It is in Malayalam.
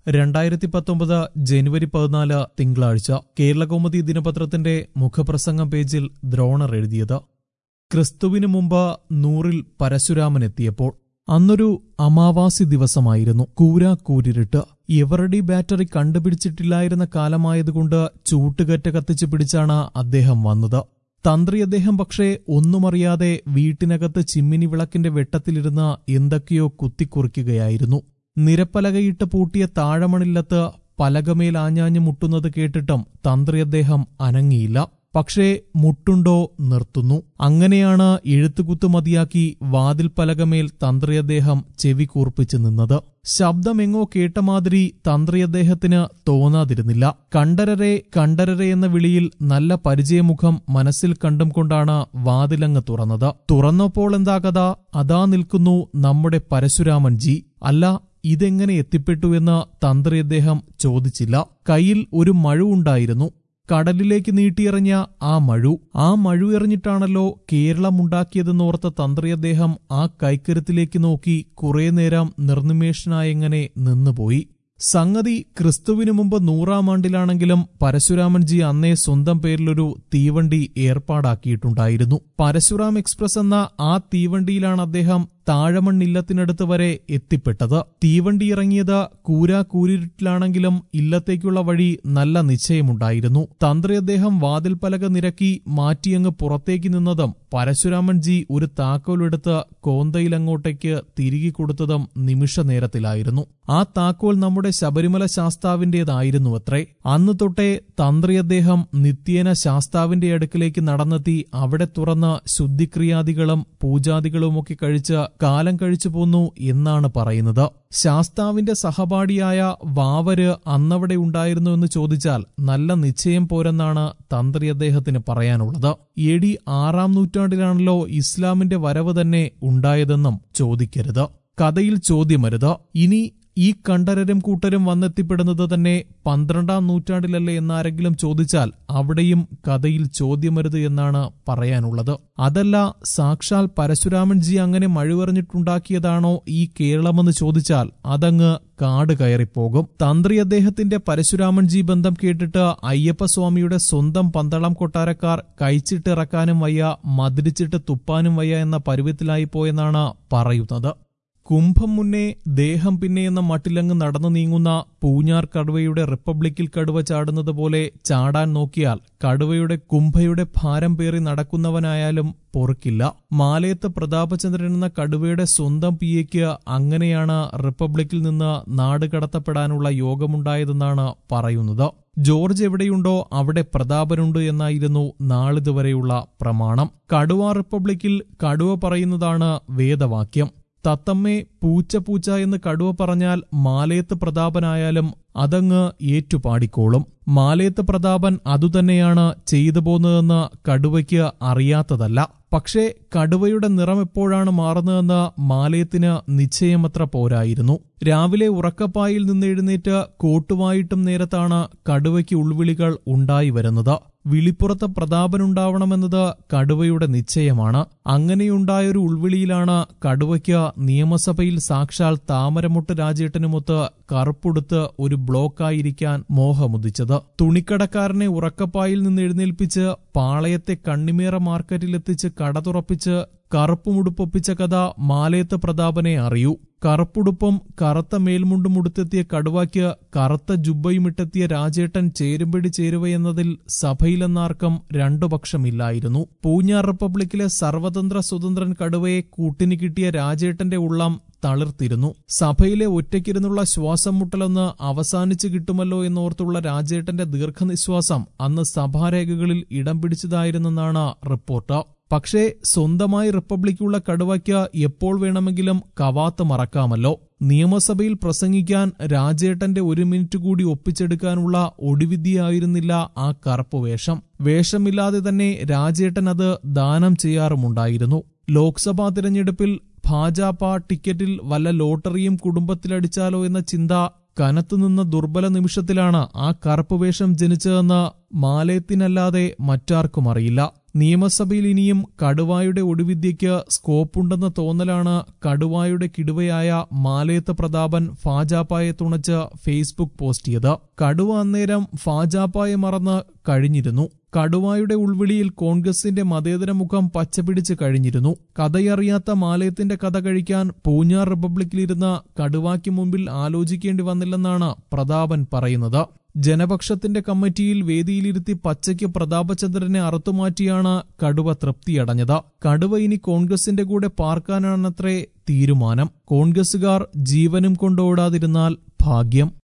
രണ്ടായിരത്തി പത്തൊമ്പത് ജനുവരി പതിനാല് തിങ്കളാഴ്ച കേരളകൗമുദി ദിനപത്രത്തിന്റെ മുഖപ്രസംഗം പേജിൽ ദ്രോണർ എഴുതിയത് ക്രിസ്തുവിനു മുമ്പ് നൂറിൽ പരശുരാമൻ എത്തിയപ്പോൾ അന്നൊരു അമാവാസി ദിവസമായിരുന്നു കൂരാ കൂരിരുട്ട് എവറഡി ബാറ്ററി കണ്ടുപിടിച്ചിട്ടില്ലായിരുന്ന കാലമായതുകൊണ്ട് ചൂട്ടുകറ്റ കത്തിച്ചു പിടിച്ചാണ് അദ്ദേഹം വന്നത് തന്ത്രി അദ്ദേഹം പക്ഷേ ഒന്നുമറിയാതെ വീട്ടിനകത്ത് ചിമ്മിനി വിളക്കിന്റെ വെട്ടത്തിലിരുന്ന് എന്തൊക്കെയോ കുത്തിക്കുറിക്കുകയായിരുന്നു നിരപ്പലകയിട്ട് പൂട്ടിയ താഴമണില്ലത്ത് പലകമേൽ ആഞ്ഞാഞ്ഞു മുട്ടുന്നത് കേട്ടിട്ടും തന്ത്രി അദ്ദേഹം അനങ്ങിയില്ല പക്ഷേ മുട്ടുണ്ടോ നിർത്തുന്നു അങ്ങനെയാണ് എഴുത്തുകുത്ത് മതിയാക്കി വാതിൽ പലകമേൽ തന്ത്രി അദ്ദേഹം ചെവി കൂർപ്പിച്ചു നിന്നത് ശബ്ദമെങ്ങോ കേട്ട മാതിരി തന്ത്രി അദ്ദേഹത്തിന് തോന്നാതിരുന്നില്ല കണ്ടരരെ കണ്ടരരെ എന്ന വിളിയിൽ നല്ല പരിചയമുഖം മനസ്സിൽ കണ്ടും കൊണ്ടാണ് വാതിലങ്ങ് തുറന്നത് തുറന്നപ്പോൾ എന്താ കഥ അതാ നിൽക്കുന്നു നമ്മുടെ പരശുരാമൻ ജി അല്ല ഇതെങ്ങനെ എത്തിപ്പെട്ടു എന്ന് തന്ത്രി അദ്ദേഹം ചോദിച്ചില്ല കയ്യിൽ ഒരു മഴു ഉണ്ടായിരുന്നു കടലിലേക്ക് നീട്ടിയെറിഞ്ഞ ആ മഴു ആ മഴു എറിഞ്ഞിട്ടാണല്ലോ കേരളം ഉണ്ടാക്കിയതെന്നോർത്ത തന്ത്രി അദ്ദേഹം ആ കൈക്കരുത്തിലേക്ക് നോക്കി കുറെ നേരം നിർനിമേഷനായെങ്ങനെ നിന്നുപോയി സംഗതി ക്രിസ്തുവിനു മുമ്പ് നൂറാം ആണ്ടിലാണെങ്കിലും പരശുരാമൻജി അന്നേ സ്വന്തം പേരിലൊരു തീവണ്ടി ഏർപ്പാടാക്കിയിട്ടുണ്ടായിരുന്നു പരശുറാം എക്സ്പ്രസ് എന്ന ആ തീവണ്ടിയിലാണ് അദ്ദേഹം താഴമണ്ണില്ലത്തിനടുത്ത് വരെ എത്തിപ്പെട്ടത് തീവണ്ടി ഇറങ്ങിയത് കൂരാ കൂരിരുട്ടിലാണെങ്കിലും ഇല്ലത്തേക്കുള്ള വഴി നല്ല നിശ്ചയമുണ്ടായിരുന്നു തന്ത്രി അദ്ദേഹം വാതിൽ പലക നിരക്കി മാറ്റിയങ്ങ് പുറത്തേക്ക് നിന്നതും പരശുരാമൻ ജി ഒരു താക്കോലെടുത്ത് കോന്തയിലങ്ങോട്ടേക്ക് തിരികെ കൊടുത്തതും നിമിഷ നേരത്തിലായിരുന്നു ആ താക്കോൽ നമ്മുടെ ശബരിമല ശാസ്താവിന്റേതായിരുന്നു അത്രേ അന്ന് തൊട്ടേ തന്ത്രി അദ്ദേഹം നിത്യേന ശാസ്താവിന്റെ അടുക്കിലേക്ക് നടന്നെത്തി അവിടെ തുറന്ന് ശുദ്ധിക്രിയാദികളും പൂജാദികളുമൊക്കെ കഴിച്ച് കാലം കഴിച്ചു പോന്നു എന്നാണ് പറയുന്നത് ശാസ്താവിന്റെ സഹപാഠിയായ വാവര് അന്നവിടെ ഉണ്ടായിരുന്നു എന്ന് ചോദിച്ചാൽ നല്ല നിശ്ചയം പോരെന്നാണ് തന്ത്രി അദ്ദേഹത്തിന് പറയാനുള്ളത് എ ഡി ആറാം നൂറ്റാണ്ടിലാണല്ലോ ഇസ്ലാമിന്റെ വരവ് തന്നെ ഉണ്ടായതെന്നും ചോദിക്കരുത് കഥയിൽ ചോദ്യമരുത് ഇനി ഈ കണ്ടരരും കൂട്ടരും വന്നെത്തിപ്പെടുന്നത് തന്നെ പന്ത്രണ്ടാം നൂറ്റാണ്ടിലല്ലേ എന്നാരെങ്കിലും ചോദിച്ചാൽ അവിടെയും കഥയിൽ ചോദ്യമരുത് എന്നാണ് പറയാനുള്ളത് അതല്ല സാക്ഷാൽ പരശുരാമൻജി അങ്ങനെ മഴുവറിഞ്ഞിട്ടുണ്ടാക്കിയതാണോ ഈ കേരളമെന്ന് ചോദിച്ചാൽ അതങ്ങ് കാട് കയറിപ്പോകും തന്ത്രി അദ്ദേഹത്തിന്റെ പരശുരാമൻജി ബന്ധം കേട്ടിട്ട് അയ്യപ്പസ്വാമിയുടെ സ്വന്തം പന്തളം കൊട്ടാരക്കാർ കഴിച്ചിട്ടിറക്കാനും വയ്യ മതിരിച്ചിട്ട് തുപ്പാനും വയ്യ എന്ന പരുവത്തിലായി പോയെന്നാണ് പറയുന്നത് കുംഭം മുന്നേ ദേഹം പിന്നെ എന്ന മട്ടിലങ്ങ് നടന്നു നീങ്ങുന്ന പൂഞ്ഞാർ കടുവയുടെ റിപ്പബ്ലിക്കിൽ കടുവ ചാടുന്നത് പോലെ ചാടാൻ നോക്കിയാൽ കടുവയുടെ കുംഭയുടെ ഭാരം പേറി നടക്കുന്നവനായാലും പൊറുക്കില്ല മാലയത്ത് പ്രതാപചന്ദ്രൻ എന്ന കടുവയുടെ സ്വന്തം പിയയ്ക്ക് അങ്ങനെയാണ് റിപ്പബ്ലിക്കിൽ നിന്ന് നാട് കടത്തപ്പെടാനുള്ള യോഗമുണ്ടായതെന്നാണ് പറയുന്നത് ജോർജ് എവിടെയുണ്ടോ അവിടെ പ്രതാപനുണ്ട് എന്നായിരുന്നു നാളിതുവരെയുള്ള പ്രമാണം കടുവ റിപ്പബ്ലിക്കിൽ കടുവ പറയുന്നതാണ് വേദവാക്യം തത്തമ്മേ പൂച്ച പൂച്ച എന്ന് കടുവ പറഞ്ഞാൽ മാലയത്ത് പ്രതാപനായാലും അതങ്ങ് ഏറ്റുപാടിക്കോളും മാലയത്ത് പ്രതാപൻ അതുതന്നെയാണ് ചെയ്തു പോന്നതെന്ന് കടുവയ്ക്ക് അറിയാത്തതല്ല പക്ഷേ കടുവയുടെ നിറം എപ്പോഴാണ് മാറുന്നതെന്ന് മാലയത്തിന് നിശ്ചയമത്ര പോരായിരുന്നു രാവിലെ ഉറക്കപ്പായിൽ നിന്ന് എഴുന്നേറ്റ് കോട്ടുവായിട്ടും നേരത്താണ് കടുവയ്ക്ക് ഉൾവിളികൾ ഉണ്ടായി വരുന്നത് വിളിപ്പുറത്ത് പ്രതാപനുണ്ടാവണമെന്നത് കടുവയുടെ നിശ്ചയമാണ് അങ്ങനെയുണ്ടായൊരു ഉൾവിളിയിലാണ് കടുവയ്ക്ക് നിയമസഭയിൽ സാക്ഷാൽ താമരമുട്ട് രാജേട്ടനുമൊത്ത് കറുപ്പുടുത്ത് ഒരു ബ്ലോക്കായിരിക്കാൻ മോഹമുദിച്ചത് തുണിക്കടക്കാരനെ ഉറക്കപ്പായിൽ നിന്ന് എഴുന്നേൽപ്പിച്ച് പാളയത്തെ കണ്ണിമേറ മാർക്കറ്റിലെത്തിച്ച് കട തുറപ്പിച്ച് കറുപ്പുമുടുപ്പൊപ്പിച്ച കഥ മാലയത്ത് പ്രതാപനെ അറിയൂ കറുപ്പുടുപ്പും കറുത്ത മേൽമുണ്ടും ഉടുത്തെത്തിയ കടുവായ്ക്ക് കറുത്ത ജുബയുമിട്ടെത്തിയ രാജേട്ടൻ ചേരുംപിടി ചേരുവയെന്നതിൽ സഭയിലെന്നാർക്കും രണ്ടു പക്ഷമില്ലായിരുന്നു പൂഞ്ഞാർ റിപ്പബ്ലിക്കിലെ സർവതന്ത്ര സ്വതന്ത്രൻ കടുവയെ കൂട്ടിന് കിട്ടിയ രാജേട്ടന്റെ ഉള്ളം തളിർത്തിരുന്നു സഭയിലെ ഒറ്റയ്ക്കിരുന്നുള്ള ശ്വാസം മുട്ടലൊന്ന് അവസാനിച്ചു കിട്ടുമല്ലോ എന്നോർത്തുള്ള രാജേട്ടന്റെ ദീർഘനിശ്വാസം അന്ന് സഭാരേഖകളിൽ ഇടം പിടിച്ചതായിരുന്നെന്നാണ് റിപ്പോർട്ട് പക്ഷേ സ്വന്തമായി റിപ്പബ്ലിക്കുള്ള കടുവയ്ക്ക് എപ്പോൾ വേണമെങ്കിലും കവാത്ത് മറക്കാമല്ലോ നിയമസഭയിൽ പ്രസംഗിക്കാൻ രാജേട്ടന്റെ ഒരു മിനിറ്റ് കൂടി ഒപ്പിച്ചെടുക്കാനുള്ള ഒടിവിദ്യയായിരുന്നില്ല ആ കറുപ്പ് വേഷം വേഷമില്ലാതെ തന്നെ രാജേട്ടൻ അത് ദാനം ചെയ്യാറുമുണ്ടായിരുന്നു ലോക്സഭാ തിരഞ്ഞെടുപ്പിൽ ഭാജപ ടിക്കറ്റിൽ വല്ല ലോട്ടറിയും കുടുംബത്തിലടിച്ചാലോ എന്ന ചിന്ത കനത്തുനിന്ന ദുർബല നിമിഷത്തിലാണ് ആ കറുപ്പ് വേഷം ജനിച്ചതെന്ന് മാലയത്തിനല്ലാതെ മറ്റാർക്കും അറിയില്ല നിയമസഭയിൽ ഇനിയും കടുവായുടെ ഒടുവിദ്യയ്ക്ക് സ്കോപ്പുണ്ടെന്ന തോന്നലാണ് കടുവായുടെ കിടുവയായ മാലയത്ത് പ്രതാപൻ ഫാജാപ്പായെ തുണച്ച് ഫേസ്ബുക്ക് പോസ്റ്റ് ചെയ്ത് കടുവ അന്നേരം ഫാജാപ്പായെ മറന്ന് കഴിഞ്ഞിരുന്നു കടുവായുടെ ഉൾവിളിയിൽ കോൺഗ്രസിന്റെ മതേതര മുഖം പച്ചപിടിച്ച് കഴിഞ്ഞിരുന്നു കഥയറിയാത്ത മാലയത്തിന്റെ കഥ കഴിക്കാൻ പൂഞ്ഞാർ റിപ്പബ്ലിക്കിലിരുന്ന കടുവായ്ക്ക് മുമ്പിൽ ആലോചിക്കേണ്ടി വന്നില്ലെന്നാണ് പ്രതാപൻ പറയുന്നത് ജനപക്ഷത്തിന്റെ കമ്മിറ്റിയിൽ വേദിയിലിരുത്തി പച്ചയ്ക്ക് പ്രതാപചന്ദ്രനെ അറുത്തുമാറ്റിയാണ് കടുവ തൃപ്തിയടഞ്ഞത് കടുവ ഇനി കോൺഗ്രസിന്റെ കൂടെ പാർക്കാനാണത്രേ തീരുമാനം കോൺഗ്രസുകാർ ജീവനും കൊണ്ടോടാതിരുന്നാൽ ഭാഗ്യം